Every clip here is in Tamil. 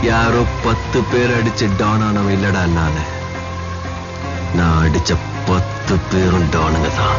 யாரோ பத்து பேர் அடிச்சு டான் ஆனவன் இல்லடா நானு நான் அடிச்ச பத்து பேரும் டானுங்க தான்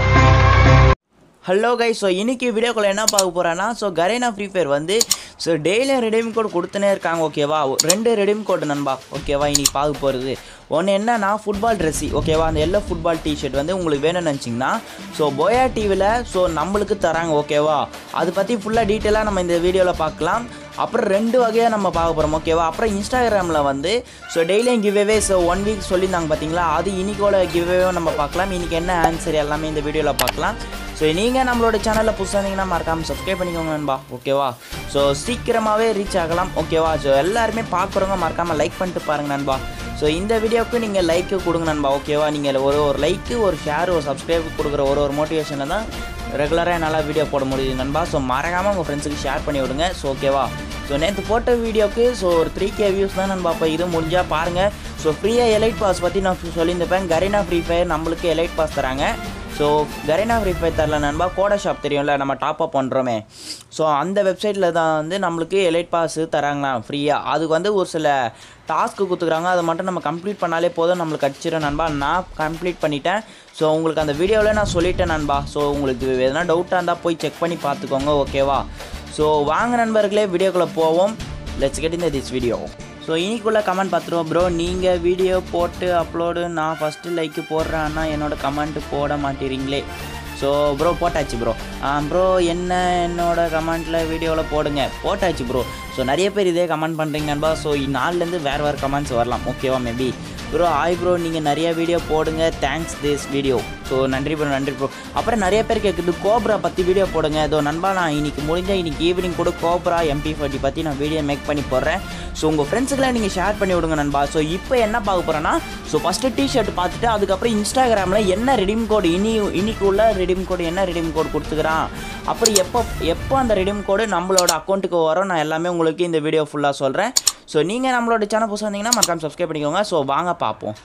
ஹலோ கை ஸோ இன்னைக்கு வீடியோக்குள்ள என்ன பார்க்க போகிறேன்னா ஸோ கரேனா ஃப்ரீ ஃபயர் வந்து ஸோ டெய்லியும் ரெடீம் கோட் கொடுத்துனே இருக்காங்க ஓகேவா ரெண்டு ரெடீம் கோட் நண்பா ஓகேவா இன்னைக்கு பார்க்க போகிறது ஒன்று என்னன்னா ஃபுட்பால் ட்ரெஸ்ஸி ஓகேவா அந்த எல்லோ ஃபுட்பால் டிஷர்ட் வந்து உங்களுக்கு வேணும்னு நினச்சிங்கன்னா ஸோ போயா டிவியில் ஸோ நம்மளுக்கு தராங்க ஓகேவா அதை பற்றி ஃபுல்லாக டீட்டெயிலாக நம்ம இந்த வீடியோவில் பார்க்கலாம் அப்புறம் ரெண்டு வகையாக நம்ம பார்க்க போகிறோம் ஓகேவா அப்புறம் இன்ஸ்டாகிராமில் வந்து ஸோ டெய்லியும் கிவ்அவே ஸோ ஒன் வீக் சொல்லியிருந்தாங்க பார்த்தீங்களா அது இன்னைக்கோட கிவ்அவேவும் நம்ம பார்க்கலாம் இன்னைக்கு என்ன ஆன்சர் எல்லாமே இந்த வீடியோவில் பார்க்கலாம் ஸோ நீங்கள் நம்மளோட சேனலில் புதுசாக இருந்தீங்கன்னா மறக்காமல் சப்ஸ்கிரைப் பண்ணிக்கோங்க நண்பா ஓகேவா ஸோ சீக்கிரமாகவே ரீச் ஆகலாம் ஓகேவா ஸோ எல்லாருமே பார்க்குறவங்க மறக்காமல் லைக் பண்ணிட்டு பாருங்க நண்பா ஸோ இந்த வீடியோவுக்கு நீங்கள் லைக்கு கொடுங்க நண்பா ஓகேவா நீங்கள் ஒரு ஒரு லைக்கு ஒரு ஷேர் ஒரு சப்ஸ்கிரைப் கொடுக்குற ஒரு ஒரு மோட்டிவேஷனில் தான் ரெகுலராக என்னால் வீடியோ போட முடியுது நண்பா ஸோ மறக்காமல் உங்கள் ஃப்ரெண்ட்ஸுக்கு ஷேர் பண்ணி விடுங்க ஸோ ஓகேவா ஸோ நேற்று போட்ட வீடியோக்கு ஸோ ஒரு த்ரீ கே வியூஸ் தான் நண்பா இப்போ இது முடிஞ்சால் பாருங்கள் ஸோ ஃப்ரீயாக எலைட் பாஸ் பற்றி நான் சொல்லியிருந்தேன் கரீனா ஃப்ரீ ஃபயர் நம்மளுக்கு எலைட் பாஸ் தராங்க ஸோ கரீனா ஃப்ரீ ஃபயர் தரல நண்பா கோடா ஷாப் தெரியும்ல நம்ம டாப் அப் பண்ணுறோமே ஸோ அந்த வெப்சைட்டில் தான் வந்து நம்மளுக்கு எலைட் பாஸ் தராங்களாம் ஃப்ரீயாக அதுக்கு வந்து ஒரு சில டாஸ்க்கு கொடுத்துக்குறாங்க அதை மட்டும் நம்ம கம்ப்ளீட் பண்ணாலே போதும் நம்மளுக்கு அடிச்சிடும் நண்பா நான் கம்ப்ளீட் பண்ணிட்டேன் ஸோ உங்களுக்கு அந்த வீடியோவில் நான் சொல்லிட்டேன் நண்பா ஸோ உங்களுக்கு எதனா டவுட்டாக இருந்தால் போய் செக் பண்ணி பார்த்துக்கோங்க ஓகேவா ஸோ வாங்க நண்பர்களே வீடியோக்குள்ளே போவோம் லெட்ஸ் கெட் இந்த திஸ் வீடியோ ஸோ இன்னைக்குள்ள கமெண்ட் பார்த்துருவோம் ப்ரோ நீங்கள் வீடியோ போட்டு அப்லோடு நான் ஃபஸ்ட்டு லைக்கு போடுறேன் ஆனால் என்னோட கமெண்ட் போட மாட்டேறீங்களே ஸோ ப்ரோ போட்டாச்சு ப்ரோ ப்ரோ என்ன என்னோட கமெண்ட்டில் வீடியோவில் போடுங்க போட்டாச்சு ப்ரோ ஸோ நிறைய பேர் இதே கமெண்ட் பண்ணுறீங்க நண்பா ஸோ நாலுலேருந்து வேறு வேறு கமெண்ட்ஸ் வரலாம் ஓகேவா மேபி ப்ரோ ஆய் ப்ரோ நீங்கள் நிறைய வீடியோ போடுங்க தேங்க்ஸ் திஸ் வீடியோ ஸோ நன்றி ப்ரோ நன்றி ப்ரோ அப்புறம் நிறைய பேர் கேட்குது கோப்ரா பற்றி வீடியோ போடுங்க இதோ நண்பா நான் இன்னைக்கு முடிஞ்ச இன்னைக்கு ஈவினிங் கூட கோப்ரா எம்பி ஃபார்ட்டி பற்றி நான் வீடியோ மேக் பண்ணி போடுறேன் ஸோ உங்கள் ஃப்ரெண்ட்ஸுக்கெல்லாம் நீங்கள் ஷேர் பண்ணி விடுங்க நண்பா ஸோ இப்போ என்ன பார்க்க போகிறேன்னா ஸோ ஃபஸ்ட்டு டிஷர்ட் பார்த்துட்டு அதுக்கப்புறம் இன்ஸ்டாகிராமில் என்ன ரெடீம் கோடு இனி இன்னைக்கு உள்ள ரெடீம் கோடு என்ன ரெடீம் கோடு கொடுத்துக்கிறான் அப்புறம் எப்போ எப்போ அந்த ரெடீம் கோடு நம்மளோட அக்கௌண்ட்டுக்கு வரும் நான் எல்லாமே உங்களுக்கு இந்த வீடியோ ஃபுல்லாக சொல்கிறேன் ஸோ நீங்கள் நம்மளோட சேனல் புதுசாக வந்தீங்கன்னா மறக்காம சப்ஸ்கிரைப் பண்ணிக்கோங்க ஸோ வாங்க பார்ப்போம்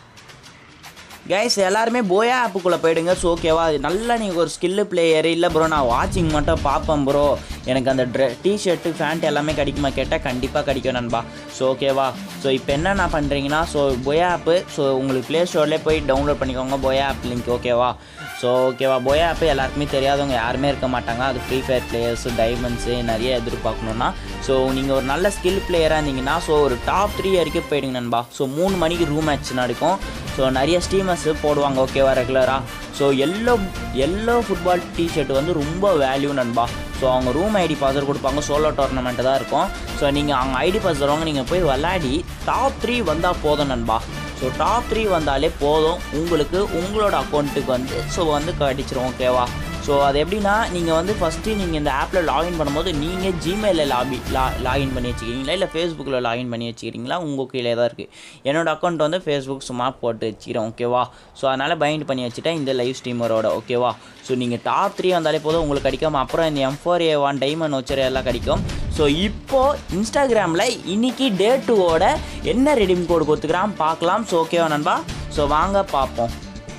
கைஸ் எல்லாருமே போயா ஆப்புக்குள்ளே போயிடுங்க ஸோ ஓகேவா நல்லா நீங்கள் ஒரு ஸ்கில்லு பிளேயர் இல்லை ப்ரோ நான் வாட்சிங் மட்டும் பார்ப்பேன் ப்ரோ எனக்கு அந்த ட்ரெ டிஷர்ட்டு ஃபேண்ட் எல்லாமே கிடைக்குமா கேட்டால் கண்டிப்பாக கிடைக்கும் நண்பா ஸோ ஓகேவா ஸோ இப்போ என்னென்ன பண்ணுறீங்கன்னா ஸோ போயா ஆப்பு ஸோ உங்களுக்கு ப்ளே ஸ்டோர்லேயே போய் டவுன்லோட் பண்ணிக்கோங்க போயா ஆப் லிங்க் ஓகேவா ஸோ ஓகேவா போயா ஆப்பு எல்லாருக்குமே தெரியாதவங்க யாருமே இருக்க மாட்டாங்க அது ஃப்ரீ ஃபயர் பிளேயர்ஸு டைமண்ட்ஸு நிறைய எதிர்பார்க்கணுன்னா ஸோ நீங்கள் ஒரு நல்ல ஸ்கில் பிளேயராக இருந்தீங்கன்னா ஸோ ஒரு டாப் த்ரீ வரைக்கும் போயிடுங்க நண்பா ஸோ மூணு மணிக்கு ரூம் மேட்ச் நடக்கும் ஸோ நிறைய ஸ்டீமர்ஸு போடுவாங்க ஓகேவா ரெகுலராக so yellow yellow football t shirt வந்து ரொம்ப வேல்யூ நண்பா ஸோ அவங்க ரூம் ஐடி பாஸ்வேர்ட் கொடுப்பாங்க சோலோ டோர்னமெண்ட்டு தான் இருக்கும் ஸோ நீங்கள் அவங்க ஐடி பாஸ் தருவாங்க நீங்கள் போய் விளையாடி டாப் த்ரீ வந்தால் போதும் நண்பா ஸோ டாப் த்ரீ வந்தாலே போதும் உங்களுக்கு உங்களோட அக்கௌண்ட்டுக்கு வந்து ஸோ வந்து கடிச்சிரும் ஓகேவா ஸோ அது எப்படின்னா நீங்கள் வந்து ஃபஸ்ட்டு நீங்கள் இந்த ஆப்பில் லாகின் பண்ணும்போது நீங்கள் ஜிமெயிலில் லாபி லா லாகின் பண்ணி வச்சுக்கிறீங்களா இல்லை ஃபேஸ்புக்கில் லாகின் பண்ணி வச்சுக்கிறீங்களா உங்கள் கீழே தான் இருக்குது என்னோடய அக்கௌண்ட் வந்து ஃபேஸ்புக் சும்மா போட்டு வச்சுக்கிறேன் ஓகேவா ஸோ அதனால் பைண்ட் பண்ணி வச்சுட்டேன் இந்த லைவ் ஸ்ட்ரீமரோட ஓகேவா ஸோ நீங்கள் டாப் த்ரீ வந்தாலே போதும் உங்களுக்கு கிடைக்கும் அப்புறம் இந்த M four A one diamond voucher எல்லாம் கிடைக்கும் ஸோ இப்போது இன்ஸ்டாகிராமில் இன்னைக்கு டே டூவோட என்ன ரெடீம் கோடு கொடுத்துக்கிறான் பார்க்கலாம் ஸோ ஓகேவா நண்பா ஸோ வாங்க பார்ப்போம்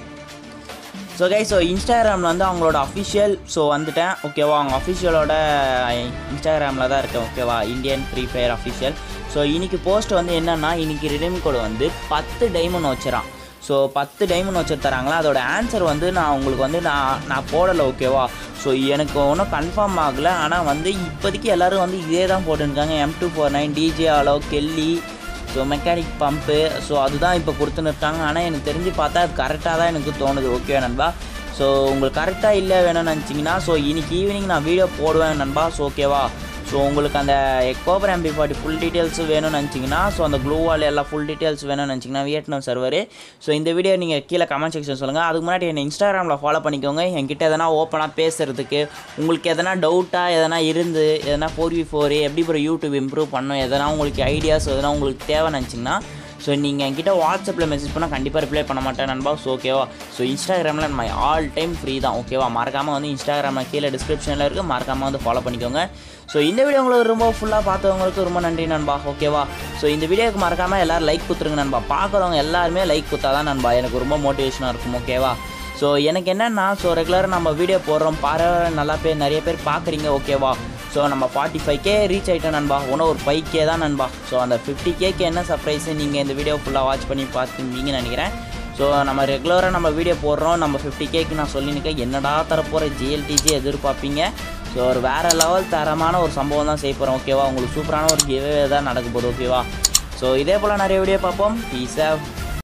ஸோ கை ஸோ இன்ஸ்டாகிராமில் வந்து அவங்களோட அஃபிஷியல் ஸோ வந்துட்டேன் ஓகேவா அவங்க அஃபிஷியலோட இன்ஸ்டாகிராமில் தான் இருக்கேன் ஓகேவா Indian free fire official so இன்னைக்கு போஸ்ட் வந்து என்னென்னா இன்னைக்கு ரிடீம் கோடு வந்து பத்து டைமண்ட் வச்சுறான் ஸோ பத்து டைமண்ட் வச்சு தராங்களா அதோட ஆன்சர் வந்து நான் உங்களுக்கு வந்து நான் நான் போடலை ஓகேவா ஸோ எனக்கு ஒன்றும் கன்ஃபார்ம் ஆகலை ஆனால் வந்து இப்போதைக்கு எல்லோரும் வந்து இதே தான் போட்டுருக்காங்க M two four nine DJ Alok Kelly so mechanic pump so அதுதான் இப்போ கொடுத்துன்னு இருக்காங்க ஆனால் எனக்கு தெரிஞ்சு பார்த்தா அது கரெக்டாக தான் எனக்கு தோணுது ஓகே நண்பா ஸோ உங்களுக்கு கரெக்டாக இல்லை வேணும்னு நினச்சிங்கன்னா ஸோ இன்னைக்கு ஈவினிங் நான் வீடியோ போடுவேன் நண்பா ஸோ ஓகேவா ஸோ உங்களுக்கு அந்த கோபர் எம்பி ஃபார்ட்டி ஃபுல் டீட்டெயில்ஸ் வேணும்னு நினச்சிங்கன்னா ஸோ அந்த க்ளூ வால் எல்லாம் ஃபுல் டீட்டெயில்ஸ் வேணும்னு நினச்சிங்கன்னா வியட்நாம் சர்வர் ஸோ இந்த வீடியோ நீங்கள் கீழே கமெண்ட் செக்ஷன் சொல்லுங்கள் அதுக்கு முன்னாடி என்னை இன்ஸ்டாகிராமில் ஃபாலோ பண்ணிக்கோங்க என்கிட்ட எதனா ஓப்பனாக பேசுகிறதுக்கு உங்களுக்கு எதனா டவுட்டாக எதனா இருந்து எதனா ஃபோர் வி ஃபோர் எப்படி அப்புறம் யூடியூப் இம்ப்ரூவ் பண்ணணும் எதனா உங்களுக்கு ஐடியாஸ் எதனா உங்களுக்கு தேவை நினச்சிங்கன்னா ஸோ நீங்கள் என்கிட்ட வாட்ஸ்அப்பில் மெசேஜ் பண்ணால் கண்டிப்பாக ரிப்ளை பண்ண மாட்டேன் நண்பா ஸோ ஓகேவா ஸோ இன்ஸ்டாகிராமில் மை ஆல் டைம் ஃப்ரீ தான் ஓகேவா மறக்காமல் வந்து இன்ஸ்டாகிராமில் கீழே டிஸ்கிரிப்ஷனில் இருக்குது மறக்காமல் வந்து ஃபாலோ பண்ணிக்கோங்க ஸோ இந்த வீடியோ உங்களுக்கு ரொம்ப ஃபுல்லாக பார்த்தவங்களுக்கு ரொம்ப நன்றி நண்பா ஓகேவா ஸோ இந்த வீடியோக்கு மறக்காமல் எல்லோரும் லைக் கொடுத்துருங்க நண்பா பார்க்குறவங்க எல்லாருமே லைக் கொடுத்தா தான் நண்பா எனக்கு ரொம்ப மோட்டிவேஷனாக இருக்கும் ஓகேவா ஸோ எனக்கு என்னென்னா ஸோ ரெகுலராக நம்ம வீடியோ போடுறோம் பாரு நல்லா பேர் நிறைய பேர் பார்க்குறீங்க ஓகேவா ஸோ நம்ம ஃபார்ட்டி ஃபைவ் கே ரீச் ஆகிட்டோம் நண்பா இன்னும் ஒரு ஃபைவ் கே தான் நண்பா ஸோ அந்த ஃபிஃப்டி கேக்கு என்ன சர்ப்ரைஸு நீங்கள் இந்த வீடியோ ஃபுல்லாக வாட்ச் பண்ணி பார்த்துருந்தீங்கன்னு நினைக்கிறேன் ஸோ நம்ம ரெகுலராக நம்ம வீடியோ போடுறோம் நம்ம ஃபிஃப்டி கேக்கு நான் சொல்லியிருக்கேன் என்னடா தரப்போகிற ஜிஎல்டிஜி எதிர்பார்ப்பீங்க ஸோ ஒரு வேறு லெவல் தரமான ஒரு சம்பவம் தான் செய்ய போகிறோம் ஓகேவா உங்களுக்கு சூப்பரான ஒரு கிவே தான் நடக்க போகுது ஓகேவா ஸோ இதே போல் நிறைய வீடியோ பார்ப்போம் பீஸ்